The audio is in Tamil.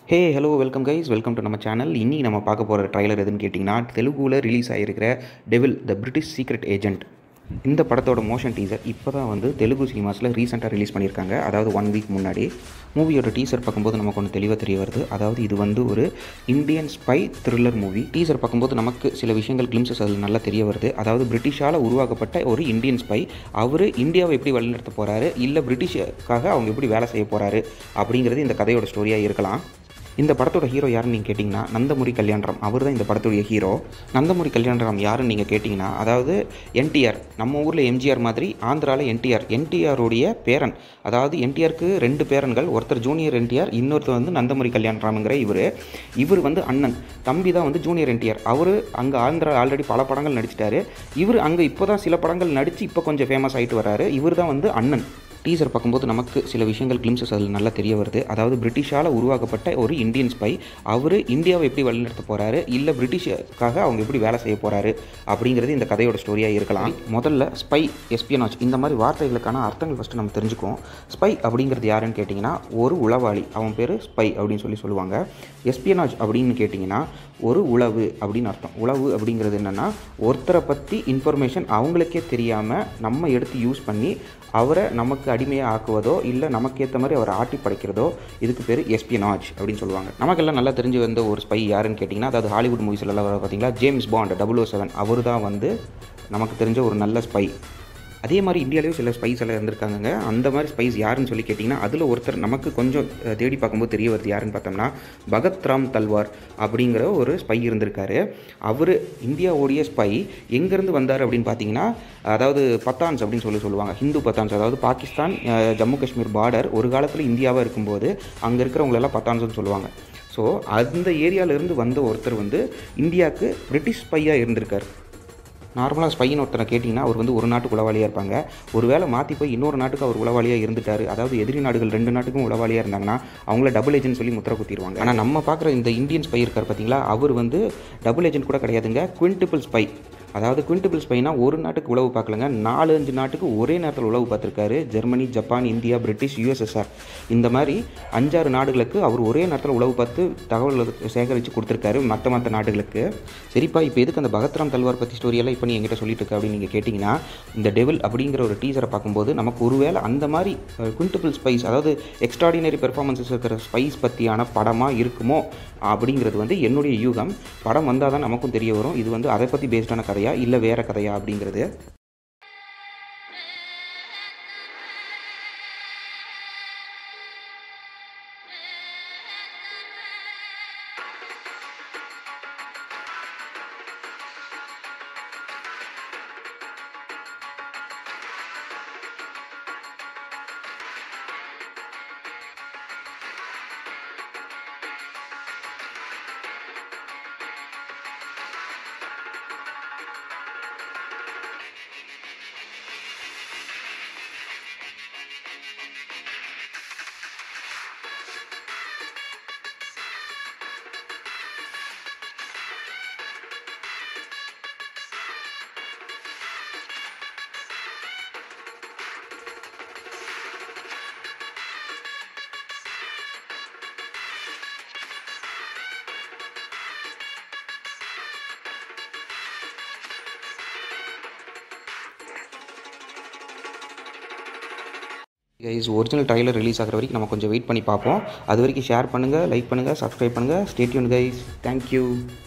hey hello welcome guys welcome to நம்ம சேனல் இன்னி நம்ம பார்க்க போகிற ட்ரைலர் எதுன்னு கேட்டிங்கன்னா தெலுங்குல ரிலீஸ் ஆகிருக்கிற devil the British secret agent இந்த படத்தோட மோஷன் டீசர் இப்போ தான் வந்து தெலுங்கு சினிமாஸில் ரீசெண்டாக ரிலீஸ் பண்ணியிருக்காங்க அதாவது ஒன் வீக் முன்னாடி மூவியோட டீசர் பார்க்கும்போது நமக்கு ஒன்று தெளிவாக தெரிய வருது அதாவது இது வந்து ஒரு Indian spy thriller movie teaser பார்க்கும்போது நமக்கு சில விஷயங்கள் கிளிம்சஸ் அதில் நல்லா தெரிய வருது அதாவது பிரிட்டிஷால் உருவாக்கப்பட்ட ஒரு இந்தியன் ஸ்பை அவர் இந்தியாவை எப்படி வழிநடத்த போகிறாரு இல்லை பிரிட்டிஷுக்காக அவங்க எப்படி வேலை செய்ய போகிறாரு அப்படிங்கிறது இந்த கதையோட ஸ்டோரியாக இருக்கலாம் இந்த படத்தோட ஹீரோ யாருன்னு நீங்கள் கேட்டிங்கன்னா நந்தமுரி கல்யாணராம் அவர் தான் இந்த படத்துடைய ஹீரோ நந்தமுரி கல்யாணராம் யாருன்னு நீங்கள் கேட்டிங்கன்னா அதாவது என்டிஆர் நம்ம ஊரில் எம்ஜிஆர் மாதிரி ஆந்திராவில் என்டிஆர் என்டிஆருடைய பேரன் அதாவது என்டிஆருக்கு ரெண்டு பேரன்கள் ஒருத்தர் ஜூனியர் என்டிஆர் இன்னொருத்தர் வந்து நந்தமுரி கல்யாணராம்ங்கிற இவர் இவர் வந்து அண்ணன் தம்பி தான் வந்து ஜூனியர் என்டிஆர் அவர் அங்கே ஆந்திரா ஆல்ரெடி பல படங்கள் நடிச்சிட்டாரு இவர் அங்கே இப்போ தான் சில படங்கள் நடித்து இப்போ கொஞ்சம் ஃபேமஸ் ஆகிட்டு வராரு இவர் தான் வந்து அண்ணன் டீசர் பார்க்கும்போது நமக்கு சில விஷயங்கள் கிளிம்சஸ் அதில் நல்லா தெரிய வருது அதாவது பிரிட்டிஷால் உருவாக்கப்பட்ட ஒரு இந்தியன் ஸ்பை அவர் இந்தியாவை எப்படி வழிநடத்த போகிறாரு இல்லை பிரிட்டிஷுக்காக அவங்க எப்படி வேலை செய்ய போகிறாரு அப்படிங்கிறது இந்த கதையோட ஸ்டோரியாக இருக்கலாம் முதல்ல ஸ்பை எஸ்பியனாஜ் இந்த மாதிரி வார்த்தைகளுக்கான அர்த்தங்கள் ஃபஸ்ட்டு நம்ம தெரிஞ்சுக்குவோம் ஸ்பை அப்படிங்கிறது யாருன்னு கேட்டிங்கன்னா ஒரு உளவாளி அவன் பேர் ஸ்பை அப்படின்னு சொல்லி சொல்லுவாங்க எஸ்பியனாஜ் அப்படின்னு கேட்டிங்கன்னா ஒரு உளவு அப்படின்னு அர்த்தம் உளவு அப்படிங்கிறது என்னென்னா ஒருத்தரை பற்றி இன்ஃபர்மேஷன் அவங்களுக்கே தெரியாமல் நம்ம எடுத்து யூஸ் பண்ணி அவரை நமக்கு அடிமையாக ஆக்குவதோ இல்லை நமக்கு ஏற்ற மாதிரி அவரை ஆட்டி படைக்கிறதோ இதுக்கு பேர் எஸ்பியனாஜ் அப்படின்னு சொல்லுவாங்க நமக்கெல்லாம் நல்லா தெரிஞ்சு வந்த ஒரு ஸ்பை யாருன்னு கேட்டிங்கன்னா அதாவது ஹாலிவுட் மூவிஸ்லாம் வர பார்த்தீங்களா James Bond double O seven அவர் தான் வந்து நமக்கு தெரிஞ்ச ஒரு நல்ல ஸ்பை அதே மாதிரி இந்தியாவிலேயும் சில ஸ்பைஸ் எல்லாம் இருந்திருக்காங்க அந்த மாதிரி ஸ்பைஸ் யாருன்னு சொல்லி கேட்டிங்கன்னா அதில் ஒருத்தர் நமக்கு கொஞ்சம் அஹ், தேடி பார்க்கும்போது தெரிய வருது யாருன்னு பார்த்தோம்னா பகத் ராம் தல்வார் அப்படிங்கிற ஒரு ஸ்பை இருந்திருக்காரு அவர் இந்தியாவுடைய ஸ்பை எங்கேருந்து வந்தார் அப்படின்னு பார்த்தீங்கன்னா அதாவது பத்தான்ஸ் அப்படின்னு சொல்லி சொல்லுவாங்க ஹிந்து பத்தான்ஸ் அதாவது பாகிஸ்தான் அஹ், ஜம்மு காஷ்மீர் பார்டர் ஒரு காலத்தில் இந்தியாவாக இருக்கும்போது அங்கே இருக்கிறவங்களெல்லாம் பத்தான்ஸ்னு சொல்லுவாங்க ஸோ அந்த ஏரியாவிலேருந்து வந்த ஒருத்தர் வந்து இந்தியாவுக்கு பிரிட்டிஷ் ஸ்பையாக இருந்திருக்கார் நார்மலாக ஸ்பைன்னு ஒருத்தரை கேட்டிங்கன்னா அவர் வந்து ஒரு நாட்டுக்கு உளவாளியாக இருப்பாங்க ஒருவேளை மாற்றி போய் இன்னொரு நாட்டுக்கு அவர் உளவாளியாக இருந்துட்டார் அதாவது எதிரி நாடுகள் ரெண்டு நாட்டுக்கும் உளவாளியாக இருந்தாங்கன்னா அவங்கள டபுள் ஏஜென்ட் சொல்லி முத்திர குத்திடுவாங்க ஆனால் நம்ம பார்க்குற இந்த இந்தியன் ஸ்பை இருக்கார் பார்த்தீங்களா அவர் வந்து டபுள் ஏஜென்ட் கூட கிடையாதுங்க குவிண்டிபிள் ஸ்பை அதாவது குவிண்டிபிள் ஸ்பைனா ஒரு நாட்டுக்கு உளவு பார்க்கலங்க நாலு அஞ்சு நாட்டுக்கு ஒரே நேரத்தில் உளவு பார்த்துருக்காரு Germany Japan India British USSR இந்த மாதிரி அஞ்சாறு நாடுகளுக்கு அவர் ஒரே நேரத்தில் உளவு பார்த்து தகவல்களை சேகரித்து கொடுத்துருக்காரு மற்ற மற்ற நாடுகளுக்கு சரிப்பா இப்போ எதுக்கு அந்த பகத்ராம் தல்வார் பற்றி ஸ்டோரியெல்லாம் இப்போ நீ என்கிட்ட சொல்லிட்டு இருக்க அப்படின்னு நீங்கள் கேட்டிங்கன்னா இந்த டெவில் அப்படிங்கிற ஒரு டீசரை பார்க்கும்போது நமக்கு ஒருவேளை அந்த மாதிரி குவிண்டிபிள் ஸ்பைஸ் அதாவது எக்ஸ்ட்ராடினரி பெர்ஃபார்மன்ஸஸ் இருக்கிற ஸ்பைஸ் பற்றியான படமாக இருக்குமோ அப்படிங்கிறது வந்து என்னுடைய யூகம் படம் வந்தால் தான் நமக்கும் தெரிய வரும் இது வந்து அதை பற்றி பேஸ்டான கதையா இல்லை வேறு கதையா அப்படிங்கிறது கைஸ் ஒரிஜினல் ட்ரைலர் ரிலீஸ் ஆகிற வரைக்கும் நம்ம கொஞ்சம் வெயிட் பண்ணி பார்ப்போம் அது வரைக்கும் ஷேர் பண்ணுங்கள் லைக் பண்ணுங்கள் சப்ஸ்கிரைப் பண்ணுங்கள் ஸ்டேட்யூன் கைஸ் தேங்க்யூ